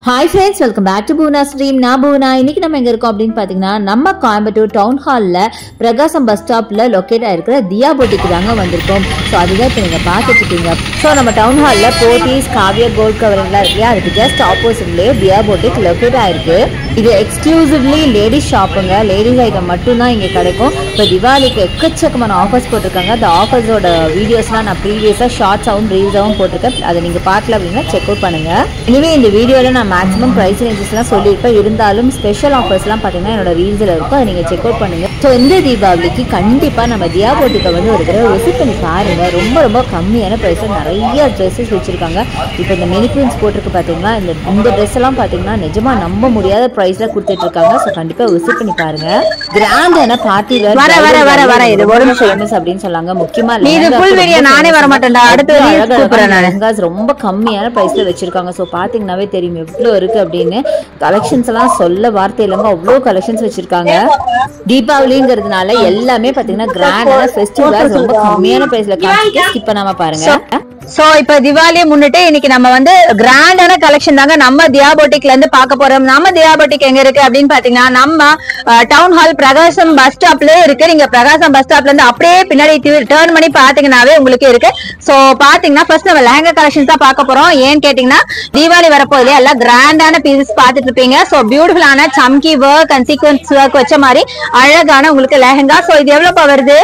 Hi friends welcome back to Poona stream நான் பூனா இன்னைக்கு நம்ம எங்க இருக்கோம் அப்படின்னு பாத்தீங்கன்னா நம்ம கோயம்புத்தூர் டவுன் ஹாலில் பிரகாசம் பஸ் ஸ்டாப்ல லொக்கேட் ஆயிருக்கிற தியா போட்டிக்கு தாங்க வந்திருக்கோம் ஸோ அதுதான் இப்போ நீங்க பார்த்துட்டு இருக்கீங்க ஸோ நம்ம டவுன் ஹாலில் போத்தீஸ் காவியா கோல்ட் கவரிங்லாம் இருக்கு இல்லையா அதுக்கு ஜஸ்ட் ஆப்போசிட்லேயே தியா போட்டிக் லொக்கேட் ஆயிருக்கு இது எக்ஸ்க்ளூசிவ்லி லேடிஸ் ஷாப்புங்க லேடிஸ் ஐட்டம் மட்டும்தான் இங்கே கிடைக்கும் இப்போ திவாலிக்கு எக்கச்சக்கமான ஆஃபர்ஸ் போட்டிருக்காங்க அந்த ஆஃபர்ஸோட வீடியோஸ்லாம் நான் ப்ரீவியஸாக ஷார்ட்ஸாகவும் ரீல்ஸாகவும் போட்டிருக்கேன் அதை நீங்கள் பார்க்கல அப்படின்னா செக் அவுட் பண்ணுங்க இனிமே இந்த வீடியோவில் நான் மேக்ஸிமம் ப்ரைஸ் ரேஞ்சஸ்லாம் சொல்லியிருப்பேன் இருந்தாலும் ஸ்பெஷல் ஆஃபர்ஸ்லாம் பார்த்தீங்கன்னா என்னோட ரீல்ஸில் இருக்கும் அதை நீங்கள் செக் அவுட் பண்ணுங்க ஸோ இந்த தீபாவளிக்கு கண்டிப்பாக நம்ம தியா போட்டிக்கை வந்து ஒரு தடவை விசிட் பண்ணி பாருங்க ரொம்ப ரொம்ப கம்மியான ப்ரைஸில் நிறைய ட்ரெஸ்ஸஸ் வச்சுருக்காங்க இப்போ இந்த மெனிக்யூன்ஸ் போட்டிருக்கு பார்த்தீங்கன்னா இந்த இந்த ட்ரெஸ் எல்லாம் பார்த்தீங்கன்னா நிஜமா நம்ப முடியாத ப்ரைஸில் கொடுத்துட்டு இருக்காங்க ஸோ கண்டிப்பாக விசிட் பண்ணி பாருங்க கிராண்டான பார்ட்டி வர, வர, வர, வர, இது ஒரு நிமிஷம். ஃபேமஸ் அப்படின்னு சொல்லாங்க முக்கியமா நீ இது lehengas full ரொம்ப video நானே வர மாட்டேன்டா. அடுத்த அவ்வளவு reels அழகழகான கூப்பிடுறேன் நானு. லெஹங்காஸ் ரொம்ப கம்மியான பிரைஸ்ல வச்சிருக்காங்க ஸோ பாத்தீங்கன்னாவே தெரியும் எவ்வளோ இருக்கு அப்படின்னு கலெக்ஷன்ஸ் எல்லாம் சொல்ல வார்த்தை இல்லைங்க அவ்வளோ கலெக்ஷன்ஸ் வச்சிருக்காங்க தீபாவளிங்கிறதுனால எல்லாமே பாத்தீங்கன்னா கிராண்டான ஃபெஸ்டிவல் ரொம்ப கம்மியான பிரைஸ்ல காமிச்சு ஸ்கிப் பண்ணாம பாருங்க சோ இப்ப திவாலியை முன்னிட்டு இன்னைக்கு நம்ம வந்து கிராண்டான கலெக்ஷன் தாங்க நம்ம தியாபோட்டிக்ல இருந்து பார்க்க போறோம் நம்ம தியாபோட்டிக் எங்க இருக்கு அப்படின்னு பாத்தீங்கன்னா நம்ம டவுன் ஹால் பிரகாசம் பஸ் ஸ்டாப்லயே இருக்கு நீங்க பிரகாசம் பஸ் ஸ்டாப்ல இருந்து அப்படியே பின்னாடி டேர்ன் பண்ணி பாத்தீங்கன்னாவே உங்களுக்கு இருக்கு சோ பாத்தீங்கன்னா ஃபர்ஸ்ட் நம்ம லெஹங்கா கலெக்ஷன்ஸ் தான் பார்க்க போறோம் ஏன்னு கேட்டீங்கன்னா தீபாவளி வரப்போகுது எல்லாம் கிராண்டான பீசஸ் பார்த்துட்டு இருப்பீங்க சோ பியூட்டிஃபுல்லான சம்கி ஒர்க் அண்ட் சீக்வன்ஸ் ஒர்க் வச்ச மாதிரி அழகான உங்களுக்கு லெஹங்கா சோ இது எவ்வளவு வருது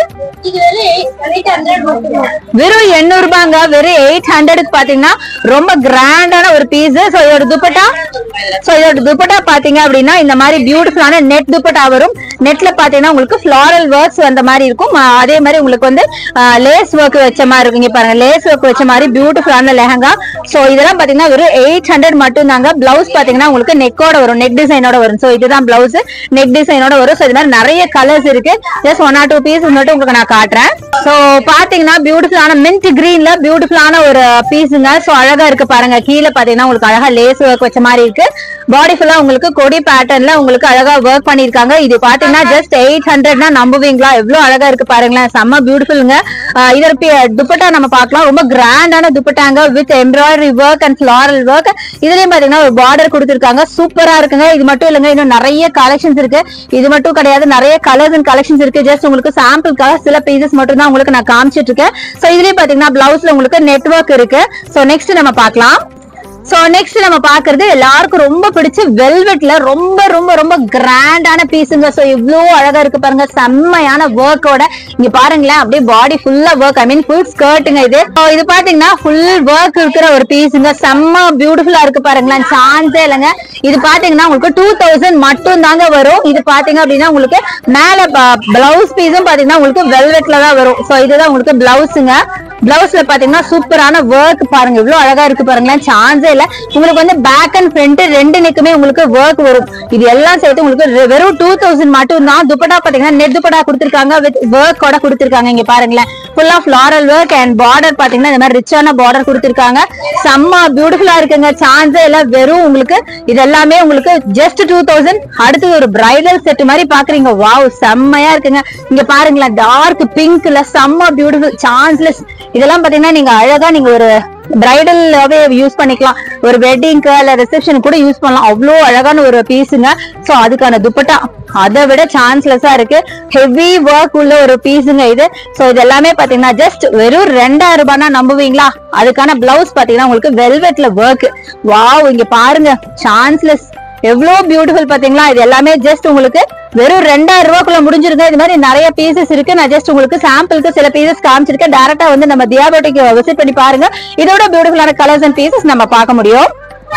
வெறும் எண்ணூறு ரூபாங்க வெறும் எயிட் ஹண்ட்ரடுக்கு பாத்தீங்கன்னா ரொம்ப கிராண்டான ஒரு பீஸ் சோ இதோட துப்பட்டா சோ இதோட துப்பட்டா பாத்தீங்க அப்படின்னா இந்த மாதிரி பியூட்டிஃபுல்லான நெட் துப்பட்டா வரும் நெட்ல பாத்தீங்கன்னா உங்களுக்கு ஃபிளாரல் ஒர்க்ஸ் வந்த மாதிரி இருக்கும் ஆஹ் அதே மாதிரி உங்களுக்கு வந்து லேஸ் ஒர்க் வச்ச மாதிரி இருக்கும் இங்க பாருங்க லேஸ் ஒர்க் வச்ச மாதிரி பியூட்டிஃபுல்லான லெஹங்கா சோ இதெல்லாம் பாத்தீங்கன்னா வெறும் எயிட் ஹண்ட்ரட் மட்டும் தாங்க பிளவுஸ் பாத்தீங்கன்னா உங்களுக்கு நெக்கோட வரும் நெக் டிசைனோட வரும் சோ இதுதான் பிளவுஸ் நெக் டிசைனோட வரும் சோ இது மாதிரி நிறைய கலர்ஸ் இருக்கு just one or two piece மட்டும் உங்களுக்கு நான் காட்டுறேன் சோ பாத்தீங்கன்னா பியூட்டிஃபுல்லான மின்ட் கிரீன்ல பியூட்டிஃபுல்லான ஒரு பீஸுங்க சோ அழகா இருக்கு பாருங்க கீழே பாத்தீங்கன்னா உங்களுக்கு அழகா லேஸ் ஒர்க் வச்ச மாதிரி இருக்கு பாடி ஃபுல்லா உங்களுக்கு கொடி பேட்டர்ன்ல உங்களுக்கு அழகா ஒர்க் பண்ணிருக்காங்க இது பாத்தீங்கன்னா ஜஸ்ட் எயிட் ஹண்ட்ரட்னா நம்புவீங்களா எவ்வளவு அழகா இருக்கு பாருங்களேன் செம்ம பியூட்டிஃபுல்லுங்க இதோட பி- துப்பட்டா நம்ம பார்க்கலாம் ரொம்ப கிராண்டான துப்பட்டாங்க with embroidery work and floral work இதுலயும் பாத்தீங்கன்னா ஒரு பார்டர் கொடுத்திருக்காங்க சூப்பரா இருக்குங்க இது மட்டும் இல்லைங்க இன்னும் நிறைய கலெக்ஷன்ஸ் இருக்கு இது மட்டும் கிடையாது நிறைய கலர்ஸ் அண்ட் கலெக்ஷன்ஸ் இருக்கு ஜஸ்ட் உங்களுக்கு சாம்பிளுக்காக சில பீசஸ் மட்டும் தான் உங்களுக்கு நான் காமிச்சிட்டு இருக்கேன் சோ இதுலயும் பாத்தீங்கன்னா பிளவுஸ்ல உங்களுக்கு நெட்வொர்க் இருக்கு சோ நெக்ஸ்ட் நம்ம பார்க்கலாம் சோ நெக்ஸ்ட் நம்ம பாக்குறது எல்லாருக்கும் ரொம்ப பிடிச்ச வெல்வெட்ல ரொம்ப ரொம்ப ரொம்ப கிராண்டான பீஸுங்க சோ இவ்ளோ அழகா இருக்கு பாருங்க செம்மையான ஒர்க்கோட இங்க பாருங்களேன் அப்படியே பாடி ஃபுல்லா ஒர்க் ஐ மீன் ஃபுல் ஸ்கர்ட்டுங்க இது So, இது பாத்தீங்கன்னா ஃபுல் ஒர்க் இருக்கிற ஒரு பீஸுங்க செம்ம பியூட்டிஃபுல்லா இருக்கு பாருங்களேன் சான்ஸே இல்லைங்க இது பாத்தீங்கன்னா உங்களுக்கு டூ தௌசண்ட் மட்டும் தாங்க வரும் இது பாத்தீங்க அப்படின்னா உங்களுக்கு மேல பிளவுஸ் பீஸும் பாத்தீங்கன்னா உங்களுக்கு வெல்வெட்ல தான் வரும் சோ இதுதான் உங்களுக்கு பிளவுஸுங்க பிளவுஸ்ல பாத்தீங்கன்னா சூப்பரான ஒர்க் பாருங்க இவ்வளவு அழகா இருக்கு பாருங்களேன் சான்ஸே இல்ல உங்களுக்கு வந்து பேக் அண்ட் ஃப்ரண்ட் ரெண்டு நெக்குமே உங்களுக்கு ஒர்க் வரும் இது எல்லாம் சேர்த்து உங்களுக்கு ரெ- வெறும் டூ தௌசண்ட் மட்டும் தான் துப்பட்டா பாத்தீங்கன்னா நெட் துப்பட்டா கொடுத்திருக்காங்க வித் ஒர்க்கோட கொடுத்திருக்காங்க இங்க பாருங்களேன் ஃபுல்லா ஃபிளாரல் ஒர்க் அண்ட் பார்டர் பாத்தீங்கன்னா இந்த மாதிரி ரிச்சான பார்டர் கொடுத்திருக்காங்க செம்ம பியூட்டிஃபுல்லா இருக்குங்க சான்ஸே இல்ல வெறும் உங்களுக்கு இது எல்லாமே உங்களுக்கு ஜஸ்ட் டூ தௌசண்ட் அடுத்து ஒரு பிரைடல் செட் மாதிரி பாக்குறீங்க வாவ் செம்மையா இருக்குங்க இங்க பாருங்களேன் டார்க் பிங்க்ல செம்ம பியூட்டிஃபுல் சான்ஸ்லெஸ் இதெல்லாம் பாத்தீங்கன்னா நீங்க அழகா நீங்க ஒரு பிரைடலாவே யூஸ் பண்ணிக்கலாம் ஒரு வெட்டிங்க்கு இல்ல ரிசப்ஷன் கூட யூஸ் பண்ணலாம் அவ்வளோ அழகான ஒரு பீஸுங்க சோ அதுக்கான துப்பட்டா அதை விட சான்ஸ்லெஸ்ஸா இருக்கு ஹெவி ஒர்க் உள்ள ஒரு பீஸுங்க இது சோ இது எல்லாமே பாத்தீங்கன்னா ஜஸ்ட் வெறும் ரெண்டாயிரம் ரூபாய்னா நம்புவீங்களா அதுக்கான பிளவுஸ் பாத்தீங்கன்னா உங்களுக்கு வெல்வெட்ல ஒர்க் வாவ் இங்க பாருங்க சான்ஸ்லெஸ் எவ்வளவு பியூட்டிஃபுல் பாத்தீங்களா இது எல்லாமே ஜஸ்ட் உங்களுக்கு வெறும் ரெண்டாயிரம் ரூபாய்க்குள்ள முடிஞ்சிருக்கு இது மாதிரி நிறைய பீசஸ் இருக்கு நான் ஜஸ்ட் உங்களுக்கு சாம்பிளுக்கு சில பீசஸ் காமிச்சிருக்கேன் டேரக்டா வந்து நம்ம தியாபோட்டிக் விசிட் பண்ணி பாருங்க இதோட பியூட்டிஃபுல்லான கலர்ஸ் அண்ட் பீசஸ் நம்ம பார்க்க முடியும்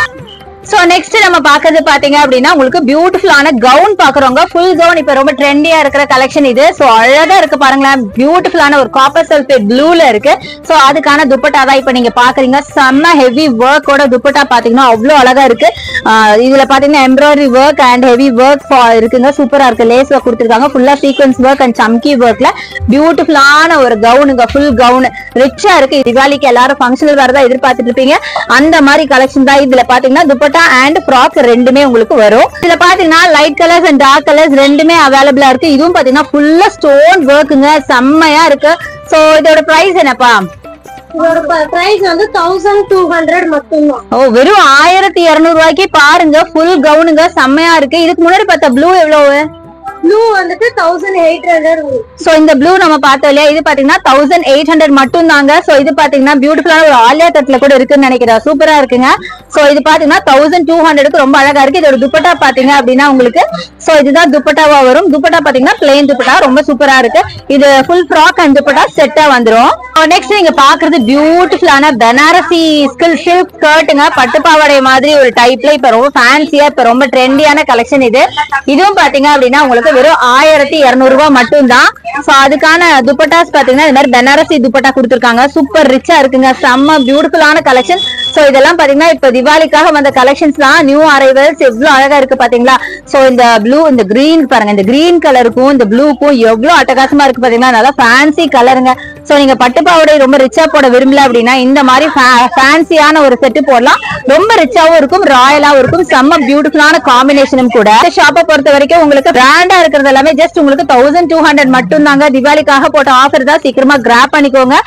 சோ நெக்ஸ்ட் நம்ம பாக்குறது பாத்தீங்க அப்படின்னா உங்களுக்கு பியூட்டிஃபுல்லான கவுன் பாக்குறவங்க ஃபுல் கவுன் இப்ப ரொம்ப ட்ரெண்டியா இருக்கிற கலெக்ஷன் இது சோ அழகா இருக்கு பாருங்களேன் பியூட்டிஃபுல்லான ஒரு காப்பர் சல்ஃபேட் ப்ளூல இருக்கு சோ அதுக்கான துப்பட்டா தான் இப்ப நீங்க பாக்குறீங்க செம்ம ஹெவி ஒர்க்கோட துப்பட்டா பாத்தீங்கன்னா அவ்வளவு அழகா இருக்கு ஆஹ் இதுல பாத்தீங்கன்னா embroidery work and heavy work இருக்குங்க சூப்பரா இருக்கு லேஸ் ஒர்க் கொடுத்துருக்காங்க ஃபுல்லா சீக்வன்ஸ் ஒர்க் அண்ட் சம்கி ஒர்க்ல பியூட்டிஃபுல்லான ஒரு கவுனுங்க ஃபுல் கவுன் ரிச்சா இருக்கு திவாலிக்கு எல்லாரும் ஃபங்க்ஷனல் வேற தான் எதிர்பார்த்துட்டு இருப்பீங்க அந்த மாதிரி கலெக்ஷன் தான் இதுல பாத்தீங்கன்னா துப்பட்டா அண்ட் ஃப்ராக் ரெண்டுமே உங்களுக்கு வரும் இதுல பாத்தீங்கன்னா light colours and dark colours ரெண்டுமே அவைலபிளா இருக்கு இதுவும் பாத்தீங்கன்னா ஃபுல்லா ஸ்டோன் ஒர்க்குங்க செம்மையா இருக்கு சோ இதோட பிரைஸ் என்னப்பா இதோட பிரைஸ் வந்து தௌசண்ட் டூ ஹண்ட்ரட் மட்டும்தான் ஓ வெறும் ஆயிரத்தி இருநூறு ரூபாய்க்கு பாருங்க ஃபுல் கவுனுங்க செம்மையா இருக்கு இதுக்கு முன்னாடி பார்த்த ப்ளூ எவ்வளவு ப்ளூ வந்துட்டு தௌசண்ட் எயிட் ஹண்ட்ரட் சோ இந்த ப்ளூ நம்ம பார்த்தோம் இல்லையா இது பாத்தீங்கன்னா தௌசண்ட் எயிட் ஹண்ட்ரட் மட்டும் தாங்க சோ இது பாத்தீங்கன்னா பியூட்டிஃபுல்லான ஒரு ஆலியா தட்டுல கூட இருக்குன்னு நினைக்கிறேன் சூப்பரா இருக்குங்க சோ இது பாத்தீங்கன்னா தௌசண்ட் டூ ஹண்ட்ரடுக்கு ரொம்ப அழகா இருக்கு இதோட துப்பட்டா பாத்தீங்க அப்படின்னா உங்களுக்கு சோ இதுதான் துப்பட்டாவா வரும் துப்பட்டா பாத்தீங்கன்னா பிளெயின் துப்பட்டா ரொம்ப சூப்பரா இருக்கு இது ஃபுல் ஃப்ராக் அண்ட் துப்பட்டா செட்டா வந்துரும் நெக்ஸ்ட் நீங்க பாக்குறது பியூட்டிஃபுல்லான பனாரசி ஸ்கில் சில்க் ஸ்கர்ட்டுங்க பட்டு பாவாடை மாதிரி ஒரு டைப்ல இப்ப ரொம்ப ஃபேன்சியா இப்ப ரொம்ப ட்ரெண்டியான கலெக்ஷன் இது இதுவும் பாத்தீங்க அப்படின்னா உங்களுக்கு வெறும் ஆயிரத்தி இருநூறு ரூபாய் மட்டும் தான் சோ அதுக்கான துப்பட்டாஸ் பாத்தீங்கன்னா இந்த மாதிரி பனாரசி துப்பட்டா கொடுத்துருக்காங்க சூப்பர் ரிச்சா இருக்குங்க செம்ம பியூட்டிஃபுல்லான கலெக்ஷன் சோ இதெல்லாம் பாத்தீங்கன்னா இப்ப திவாலிக்காக வந்த கலெக்ஷன்ஸ்லாம் நியூ அரைவல்ஸ் எவ்வளவு அழகா இருக்கு பாத்தீங்களா சோ இந்த ப்ளூ இந்த கிரீன் பாருங்க இந்த கிரீன் கலருக்கும் இந்த ப்ளூக்கும் எவ்வளவு அட்டகாசமா இருக்கு பாத்தீங்களா நல்லா ஃபேன்சி கலருங்க சோ நீங்க பட்டு பாவாடை ரொம்ப ரிச்சா போட விரும்பல அப்படின்னா இந்த மாதிரி ஃபேன்சியான ஒரு செட்டு போடலாம் ரொம்ப ரிச்சாவும் இருக்கும் ராயலாவும் இருக்கும் செம்ம பியூட்டிஃபுல்லான காம்பினேஷனும் கூட ஷாப்பை பொறுத்த வரைக்கும் உங்களுக்கு பிராண்டா இருக்கிறது எல்லாமே ஜஸ்ட் உங்களுக்கு தௌசண்ட் டூ ஹண்ட்ரட் மட்டும் தாங்க திவாலிக்காக போட்ட ஆஃபர் தான் சீக்கிரமா கிராப் பண்ணிக்கோங்க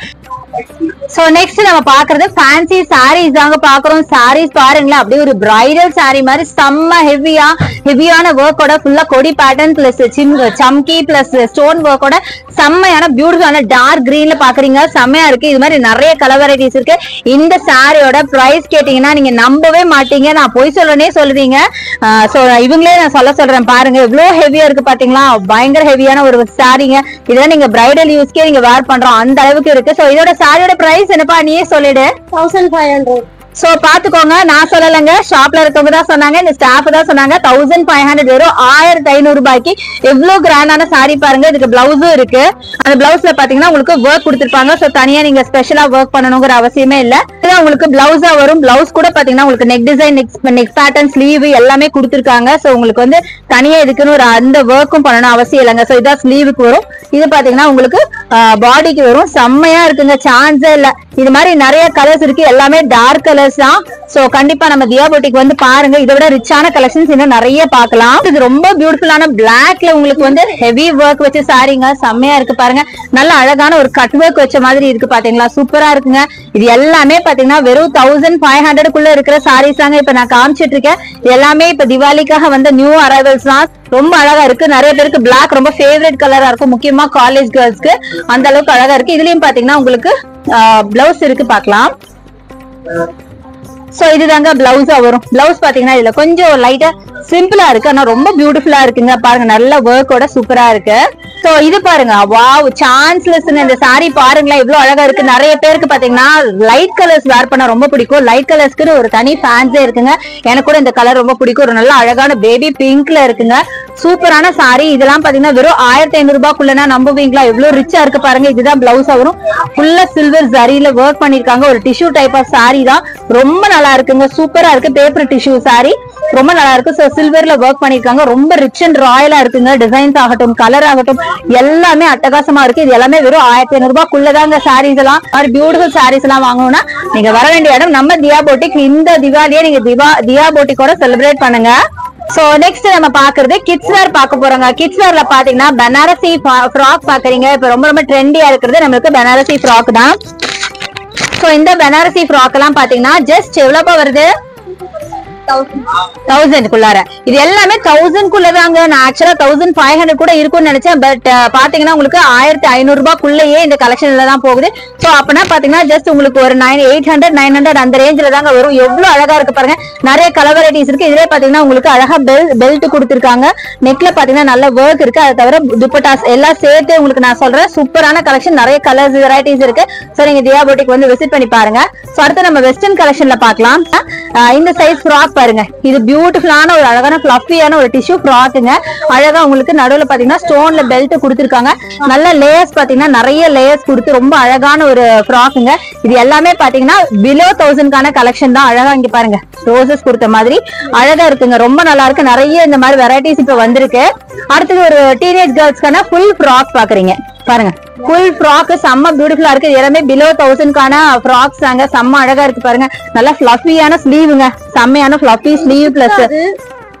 சோ நெக்ஸ்ட் நம்ம பாக்குறது ஃபேன்சி சாரீஸ் தாங்க பாக்குறோம் சாரீஸ் பாருங்களேன் அப்படியே ஒரு பிரைடல் saree மாதிரி செம்ம ஹெவியா ஹெவியான ஒர்க்கோட ஃபுல்லா கொடி பேட்டர்ன் பிளஸ் சம்கி பிளஸ் ஸ்டோன் ஒர்க்கோட செம்மையான பியூட்டிஃபுல்லான டார்க் கிரீன்ல பாக்குறீங்க செம்மையா இருக்கு இது மாதிரி நிறைய கலர் வெரைட்டிஸ் இருக்கு இந்த சாரியோட பிரைஸ் கேட்டீங்கன்னா நீங்க நம்பவே மாட்டீங்க நான் பொய் சொல்லனே சொல்லுவீங்க சோ இவங்களே நான் சொல்ல சொல்றேன் பாருங்க எவ்வளவு ஹெவியா இருக்கு பாத்தீங்களா பயங்கர ஹெவியான ஒரு சாரீங்க இதெல்லாம் நீங்க பிரைடல் யூஸ்க்கே நீங்க வேர் பண்றோம் அந்த அளவுக்கு இருக்கு சோ இதோட சாரியோட பிரைஸ் என்னப்பா நீயே சொல்லிடு தௌசண்ட் ஃபைவ் ஹண்ட்ரட் சோ பாத்துக்கோங்க நான் சொல்லலைங்க ஷாப்ல இருக்கவங்க தான் சொன்னாங்க இந்த ஸ்டாஃப் தான் சொன்னாங்க தௌசண்ட் ஃபைவ் ஹண்ட்ரட் வெறும் ஆயிரத்தி ஐநூறு ரூபாய்க்கு எவ்வளவு கிராண்டான saree பாருங்க இதுக்கு பிளவுஸும் இருக்கு அந்த பிளவுஸ்ல பாத்தீங்கன்னா உங்களுக்கு ஒர்க் கொடுத்திருப்பாங்க சோ தனியா நீங்க ஸ்பெஷலா ஒர்க் பண்ணணுங்கிற அவசியமே இல்ல இதுதான் உங்களுக்கு பிளவுஸா வரும் பிளவுஸ் கூட பாத்தீங்கன்னா உங்களுக்கு neck design neck neck pattern sleeve எல்லாமே கொடுத்திருக்காங்க சோ உங்களுக்கு வந்து தனியா இதுக்குன்னு ஒரு அந்த ஒர்க்கும் பண்ணணும் அவசியம் இல்லைங்க சோ இதான் ஸ்லீவுக்கு வரும் இது பாத்தீங்கன்னா உங்களுக்கு பாடிக்கு வரும் செம்மையா இருக்குங்க சான்ஸே இல்ல இது மாதிரி நிறைய கலர்ஸ் இருக்கு எல்லாமே டார்க் கலர்ஸ் தான் சோ கண்டிப்பா நம்ம தியா போட்டிக்கு வந்து பாருங்க இதை விட ரிச்சான கலெக்ஷன்ஸ் இன்னும் நிறைய பார்க்கலாம் இது ரொம்ப பியூட்டிஃபுல்லான பிளாக்ல உங்களுக்கு வந்து ஹெவி ஒர்க் வச்ச சாரீங்க செம்மையா இருக்கு பாருங்க நல்ல அழகான ஒரு கட் ஒர்க் வச்ச மாதிரி இருக்கு பாத்தீங்களா சூப்பரா இருக்குங்க இது எல்லாமே பாத்தீங்கன்னா வெறும் தௌசண்ட் ஃபைவ் ஹண்ட்ரட்குள்ள இருக்கிற சாரீஸ் தாங்க இப்ப நான் காமிச்சிட்டு இருக்கேன் இது எல்லாமே இப்ப திவாலிக்காக வந்த நியூ அரைவல்ஸ் தான் ரொம்ப அழகா இருக்கு நிறைய பேருக்கு பிளாக் ரொம்ப ஃபேவரட் கலரா இருக்கும் முக்கியமா காலேஜ் கேர்ள்ஸ்க்கு அந்த அளவுக்கு அழகா இருக்கு இதுலயும் பாத்தீங்கன்னா உங்களுக்கு பிளவுஸ் இருக்கு பார்க்கலாம் சோ இதுதாங்க பிளவுஸா வரும் பிளவுஸ் பாத்தீங்கன்னா இதுல கொஞ்சம் லைட்டா சிம்பிளா இருக்கு ஆனா ரொம்ப பியூட்டிஃபுல்லா இருக்குங்க பாருங்க நல்ல ஒர்க்கோட சூப்பரா இருக்கு சோ இது பாருங்க வாவ் சான்ஸ்லெஸ் இந்த saree பாருங்களேன் இவ்வளவு அழகா இருக்கு நிறைய பேருக்கு பாத்தீங்கன்னா லைட் கலர்ஸ் வேர் பண்ண ரொம்ப பிடிக்கும் லைட் கலர்ஸ்க்கு ஒரு தனி ஃபேன்ஸே இருக்குங்க எனக்கு கூட இந்த கலர் ரொம்ப பிடிக்கும் ஒரு நல்ல அழகான பேபி பிங்க்ல இருக்குங்க சூப்பரான saree இதெல்லாம் பாத்தீங்கன்னா வெறும் ஆயிரத்தி ஐநூறு ரூபாய்க்குள்ளனா நம்புவீங்களா எவ்வளவு ரிச்சா இருக்கு பாருங்க இதுதான் பிளவுஸா வரும் ஃபுல்லா சில்வர் ஜரியில ஒர்க் பண்ணிருக்காங்க ஒரு டிஷ்யூ டைப் ஆஃப் saree தான் ரொம்ப நல்லா இருக்குங்க சூப்பரா இருக்கு பேப்பர் டிஷ்யூ saree ரொம்ப நல்லா இருக்கு சோ சில்வர்ல ஒர்க் பண்ணிருக்காங்க ரொம்ப ரிச் அண்ட் ராயலா இருக்குங்க டிசைன்ஸ் ஆகட்டும் கலர் ஆகட்டும் எல்லாமே அட்டகாசமா இருக்கு இது எல்லாமே வெறும் ஆயிரத்தி ஐநூறு ரூபாய்க்குள்ளதாங்க சாரீஸ் எல்லாம் பியூட்டிஃபுல் சாரீஸ் எல்லாம் வாங்கணும்னா நீங்க வர வேண்டிய இடம் நம்ம தியா போட்டிக் இந்த திவாலியை நீங்க திவா தியா போட்டிக்கோட செலிப்ரேட் பண்ணுங்க சோ நெக்ஸ்ட் நம்ம பாக்குறது கிட்ஸ் வேர் பார்க்க போறோங்க கிட்ஸ் வேர்ல பாத்தீங்கன்னா பனாரசி ஃப்ராக் பாக்குறீங்க இப்ப ரொம்ப ரொம்ப ட்ரெண்டியா இருக்கிறது நம்மளுக்கு பனாரசி ஃப்ராக் தான் சோ இந்த பனாரசி ஃப்ராக் எல்லாம் பாத்தீங்கன்னா ஜஸ்ட் எவ்வளவுப்பா வருது தௌசண்ட் குள்ளார இது எல்லாமே தௌசண்ட் குள்ளதாங்க நான் ஆக்சுவலா தௌசண்ட் ஃபைவ் ஹண்ட்ரட் கூட இருக்கும்னு நினைச்சேன் பட் பாத்தீங்கன்னா உங்களுக்கு ஆயிரத்தி ஐநூறு ரூபாய்க்குள்ளேயே இந்த கலெக்ஷன்ல தான் போகுது சோ அப்பனா பாத்தீங்கன்னா ஜஸ்ட் உங்களுக்கு ஒரு nine eight hundred nine hundred அந்த ரேஞ்சில தாங்க வரும் எவ்வளவு அழகா இருக்கு பாருங்க நிறைய கலர் வெரைட்டிஸ் இருக்கு இதுல பாத்தீங்கன்னா உங்களுக்கு அழகா பெல் பெல்ட் கொடுத்திருக்காங்க நெக்ல பாத்தீங்கன்னா நல்ல ஒர்க் இருக்கு அதை தவிர துப்பட்டாஸ் எல்லாம் சேர்த்து உங்களுக்கு நான் சொல்றேன் சூப்பரான கலெக்ஷன் நிறைய கலர்ஸ் வெரைட்டிஸ் இருக்கு சோ நீங்க தியா போட்டிக்கு வந்து விசிட் பண்ணி பாருங்க சோ அடுத்து நம்ம வெஸ்டர்ன் கலெக்ஷன்ல பார்க்கலாம் அஹ் இந்த சைஸ் ஃப்ராக் பாருங்க இது பியூட்டிஃபுல்லான ஒரு அழகான ஃபிளஃபியான ஒரு டிஷ்யூ ஃப்ராக்குங்க அழகா உங்களுக்கு நடுவுல பாத்தீங்கன்னா ஸ்டோன்ல பெல்ட் கொடுத்திருக்காங்க நல்ல லேயர்ஸ் பாத்தீங்கன்னா நிறைய லேயர்ஸ் கொடுத்து ரொம்ப அழகான ஒரு ஃப்ராக்குங்க இது எல்லாமே பாத்தீங்கன்னா பிலோ தௌசண்ட்கான கலெக்ஷன் தான் அழகா இங்க பாருங்க ரோசஸ் கொடுத்த மாதிரி அழகா இருக்குங்க ரொம்ப நல்லா இருக்கு நிறைய இந்த மாதிரி வெரைட்டிஸ் இப்ப வந்திருக்கு அடுத்தது ஒரு டீனேஜ் கேர்ள்ஸ்க்கான ஃபுல் ஃப்ராக் பாக்குறீங்க பாருங்க ஃபுல் ஃப்ராக் செம்ம பியூட்டிஃபுல்லா இருக்கு இது எல்லாமே பிலோ தௌசண்ட்கான ஃப்ராக்ஸ் தாங்க செம்ம அழகா இருக்கு பாருங்க நல்லா ஃபிளஃபியான ஸ்லீவுங்க செம்மையான ஃபிளஃபி ஸ்லீவ் பிளஸ்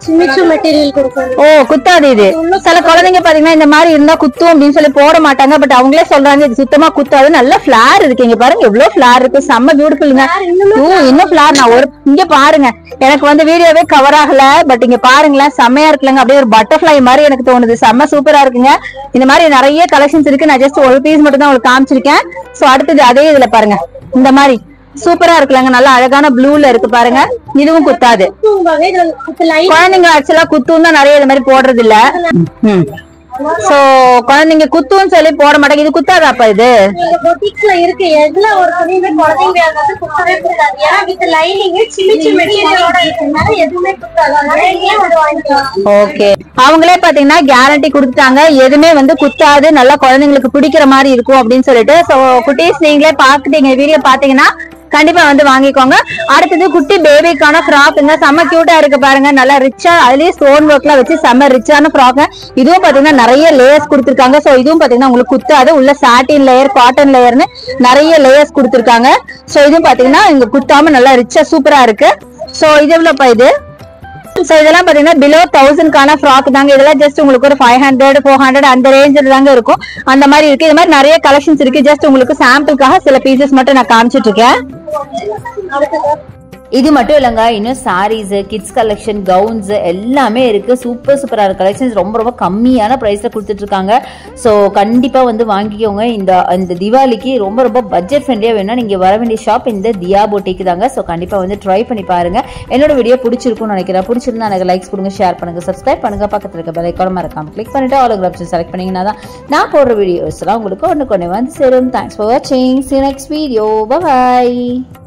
சிமிச்சு மெட்டீரியல் கொடுக்குறது ஓ குத்தாது இது சில குழந்தைங்க பாத்தீங்கன்னா இந்த மாதிரி இருந்தா குத்தும் அப்படின்னு சொல்லி போட மாட்டாங்க பட் அவங்களே சொல்றாங்க இது சுத்தமா குத்தாது நல்ல ஃபிளார் இருக்கு இங்க பாருங்க எவ்வளவு ஃபிளார் இருக்கு செம்ம பியூட்டிஃபுல்லுங்க ஓ இன்னும் ஃபிளார் நான் ஒரு இங்க பாருங்க எனக்கு வந்து வீடியோவே கவர் ஆகல பட் இங்க பாருங்களேன் செம்மையா இருக்குல்லங்க அப்படியே ஒரு பட்டர்ஃபிளை மாதிரி எனக்கு தோணுது செம்ம சூப்பரா இருக்குங்க இந்த மாதிரி நிறைய கலெக்ஷன்ஸ் இருக்கு நான் ஜஸ்ட் ஒரு பீஸ் மட்டும் தான் உங்களுக்கு காமிச்சிருக்கேன் சோ அடுத்தது அதே இதுல பாருங்க இந்த மாதிரி சூப்பரா இருக்குல்லங்க நல்லா அழகான ப்ளூல இருக்கு பாருங்க இதுவும் குத்தாது வகை இது லைன் குழந்தைங்க ஆக்சுவலா குத்தும் தான் நிறைய இது மாதிரி போடுறது இல்ல சோ குழந்தைங்க குத்துன்னு சொல்லி போட மாட்டாங்க இது குத்தாதாப்பா இது எங்க பொட்டிக்ஸ்ல இருக்கு எதுல ஒரு துணியுமே குழந்தைங்க வந்து குத்தவே கூடாது ஏன்னா வித் லைனிங் சிமிச்சு மெட்டீரியலோட இருக்கனால எதுவுமே குத்தாது அதனால ஏன் அது வாங்கிக்கலாம் ஓகே அவங்களே பாத்தீங்கன்னா கேரண்டி கொடுத்துட்டாங்க எதுவுமே வந்து குத்தாது நல்லா குழந்தைங்களுக்கு பிடிக்கிற மாதிரி இருக்கும் அப்படின்னு சொல்லிட்டு சோ குட்டீஸ் நீங்களே பாக்குறீங்க வீடியோ பாத்தீங்கன்னா கண்டிப்பா வந்து வாங்கிக்கோங்க அடுத்தது குட்டி பேபிக்கான ஃப்ராக்குங்க செம்ம கியூட்டா இருக்கு பாருங்க நல்லா ரிச்சா அதுலயே ஸ்டோன் ஒர்க்லாம் வச்சு செம்ம ரிச்சான ஃப்ராக் இதுவும் பாத்தீங்கன்னா நிறைய லேயர்ஸ் கொடுத்திருக்காங்க சோ இதுவும் பாத்தீங்கன்னா உங்களுக்கு குத்தாது உள்ள சாட்டின் லேயர் காட்டன் லேயர்னு நிறைய லேயர்ஸ் கொடுத்திருக்காங்க சோ இதுவும் பாத்தீங்கன்னா இங்க குத்தாம நல்லா ரிச்சா சூப்பரா இருக்கு சோ இது எவ்வளவுப்பா இது சோ இதெல்லாம் பாத்தீங்கன்னா பிலோ தௌசண்ட்கான ஃப்ராக் தாங்க இதெல்லாம் ஜஸ்ட் உங்களுக்கு ஒரு ஃபைவ் ஹண்ட்ரட் ஃபோர் ஹண்ட்ரட் அந்த ரேஞ்சில் தாங்க இருக்கும் அந்த மாதிரி இருக்கு இது மாதிரி நிறைய கலெக்ஷன்ஸ் இருக்கு ஜஸ்ட் உங்களுக்கு சாம்பிளுக்காக சில பீசஸ் மட்டும் நான் காமிச்சிட்டு இருக்கேன் இது மட்டும் இல்லைங்க இன்னும் சாரீஸ் கிட்ஸ் கலெக்ஷன் கவுன்ஸ் எல்லாமே இருக்கு சூப்பர் சூப்பரான கலெக்ஷன்ஸ் ரொம்ப ரொம்ப கம்மியான ப்ரைஸ்ல கொடுத்துட்டு இருக்காங்க ஸோ கண்டிப்பா வந்து வாங்கிக்கோங்க இந்த இந்த தீபாவளிக்கு ரொம்ப ரொம்ப பட்ஜெட் ஃப்ரெண்ட்லியா வேணும்னா நீங்க வர வேண்டிய ஷாப் இந்த தியா போட்டிக்கு தாங்க ஸோ கண்டிப்பா வந்து ட்ரை பண்ணி பாருங்க என்னோட வீடியோ பிடிச்சிருக்கும்னு நினைக்கிறேன் பிடிச்சிருந்தா எனக்கு லைக்ஸ் கொடுங்க ஷேர் பண்ணுங்க சப்ஸ்கிரைப் பண்ணுங்க பக்கத்துல இருக்க பெல் ஐக்கான மறக்காம கிளிக் பண்ணிட்டு ஆல் ஆப்ஷன் செலக்ட் பண்ணீங்கன்னா தான் நான் போடுற வீடியோஸ் எல்லாம் உங்களுக்கு ஒன்று கொண்டு வந்து சேரும் தேங்க்ஸ் ஃபார் வாட்சிங் சி நெக்ஸ்ட் வீடியோ பாய்